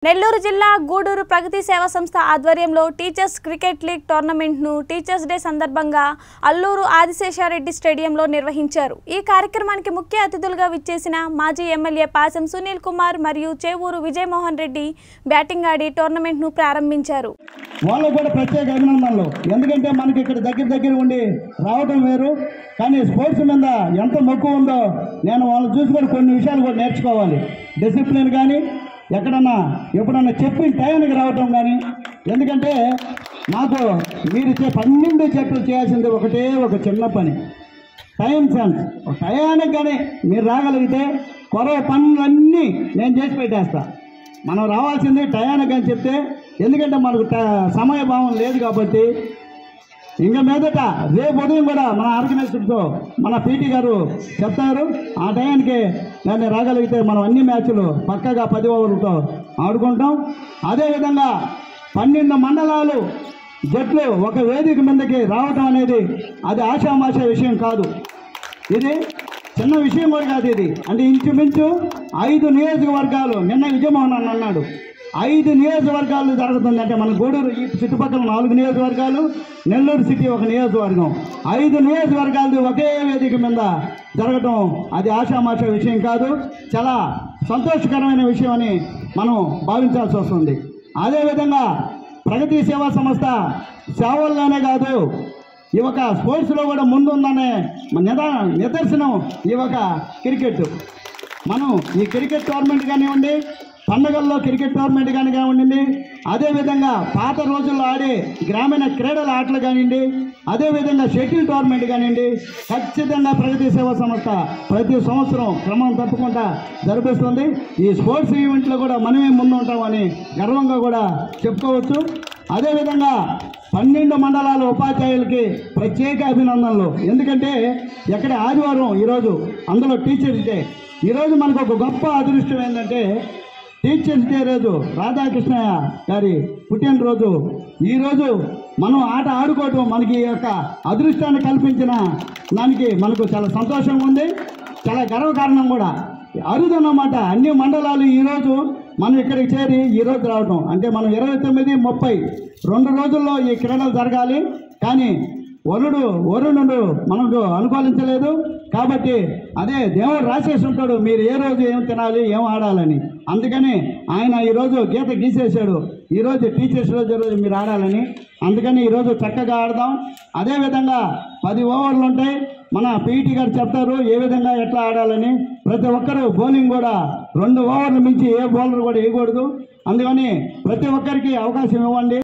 నెల్లూరు జిల్లా గూడూరు ప్రగతి సేవా సంస్థ ఆధ్వర్యంలో teachers cricket league టోర్నమెంట్ను టీచర్స్ డే సందర్భంగా అల్లూరు ఆదిశేషారెడ్డి స్టేడియంలో నిర్వహించారు ఈ కార్యక్రమానికి ముఖ్య అతిథులుగా విచ్చేసిన మాజీ ఎమ్మెల్యే పాసం సునీల్ కుమార్ మరియు చేవూరు విజయమోహన్ రెడ్డి బ్యాటింగ్ ఆడి టోర్నమెంట్ను ప్రారంభించారు వాళ్ళకు కూడా ప్రత్యేక అభినందనలు ఎందుకంటే మనకి ఇక్కడ దగ్గర దగ్గర ఉండి రావటం వేరు కానీ స్పోర్ట్స్ మీద ఎంత మక్కువ ఉందో నేను వాళ్ళని చూసి కూడా కొన్ని విషయాలు కూడా నేర్చుకోవాలి డిసిప్లిన్ కానీ ఎక్కడన్నా ఎప్పుడన్నా చెప్పిన టైంకి రావటం కానీ ఎందుకంటే నాకు మీరు చే పన్నెండు చెట్లు చేయాల్సింది ఒకటే ఒక చిన్న పని టైం సెన్స్ ఒక టయానికి కానీ మీరు రాగలిగితే కొరవ పనులన్నీ నేను చేసి పెట్టేస్తా మనం రావాల్సింది టయానికి అని చెప్తే ఎందుకంటే మనకు ట- సమయభావం లేదు కాబట్టి ఇంకా మీదట రేపు ఉదయం కూడా మన ఆర్గనైజర్తో మన పీటీ గారు చెప్తారు ఆ టయానికి దాన్ని రాగలిగితే మనం అన్ని మ్యాచ్లు పక్కగా పది ఓవర్లతో ఆడుకుంటాం అదేవిధంగా పన్నెండు మండలాలు జట్లు ఒక వేదిక మీదకి రావటం అనేది అది ఆషామాష విషయం కాదు ఇది చిన్న విషయం కూడా కాదు ఇది అంటే ఇంచుమించు ఐదు నియోజకవర్గాలు నిన్న విజయమోహన్ అన్న అన్నాడు ఐదు నియోజకవర్గాలు జరుగుతుంది అంటే మన గూడూరు ఈ చుట్టుపక్కల నాలుగు నియోజకవర్గాలు నెల్లూరు సిటీ ఒక నియోజకవర్గం ఐదు నియోజకవర్గాలు ఒకే వేదిక మీద జరగటం అది ఆషామాష విషయం కాదు చాలా సంతోషకరమైన విషయం అని మనం భావించాల్సి వస్తుంది అదేవిధంగా ప్రగతి సేవా సంస్థ సేవల్లోనే కాదు ఈ ఒక స్పోర్ట్స్లో కూడా ముందుందనే నిదా నిదర్శనం ఈ ఒక క్రికెట్ మనం ఈ క్రికెట్ టోర్నమెంట్ కానివ్వండి పండగల్లో క్రికెట్ టోర్నమెంట్ కానీ కానివ్వండి అదేవిధంగా పాత రోజుల్లో ఆడే గ్రామీణ క్రీడల ఆటలు కానివ్వండి అదేవిధంగా షటిల్ టోర్నమెంట్ కానివ్వండి ఖచ్చితంగా ప్రగతి సేవా సంస్థ ప్రతి సంవత్సరం క్రమం తప్పకుండా జరిపిస్తుంది ఈ స్పోర్ట్స్ ఈవెంట్లో కూడా మనమే ముందు ఉంటామని గర్వంగా కూడా చెప్పుకోవచ్చు అదేవిధంగా పన్నెండు మండలాల ఉపాధ్యాయులకి ప్రత్యేక అభినందనలు ఎందుకంటే ఎక్కడ ఆదివారం ఈరోజు అందులో టీచర్స్ డే ఈరోజు మనకు ఒక గొప్ప అదృష్టం ఏంటంటే టీచర్స్ డే రోజు రాధాకృష్ణయ్య గారి పుట్టినరోజు ఈరోజు మనం ఆట ఆడుకోవటం మనకి ఈ యొక్క అదృష్టాన్ని కల్పించిన దానికి మనకు చాలా సంతోషంగా ఉంది చాలా గర్వకారణం కూడా అరుదన్నమాట అన్ని మండలాలు ఈరోజు మనం ఇక్కడికి చేరి ఈరోజు రావటం అంటే మనం ఇరవై తొమ్మిది ముప్పై రెండు రోజుల్లో ఈ క్రీడలు జరగాలి కానీ వరుడు వరుణుడు మనకు అనుకూలించలేదు కాబట్టి అదే దేవుడు రాసేసి ఉంటాడు మీరు ఏ రోజు ఏం తినాలి ఏం ఆడాలని అందుకని ఆయన ఈరోజు గీత గీసేశాడు ఈరోజు టీచర్స్ రోజు రోజు మీరు ఆడాలని అందుకని ఈరోజు చక్కగా ఆడదాం అదేవిధంగా పది ఓవర్లు ఉంటాయి మన పీఈటీ గారు చెప్తారు ఏ విధంగా ఎట్లా ఆడాలని ప్రతి ఒక్కరు బౌలింగ్ కూడా రెండు ఓవర్లు మించి ఏ బౌలర్ కూడా వేయకూడదు అందుకని ప్రతి ఒక్కరికి అవకాశం ఇవ్వండి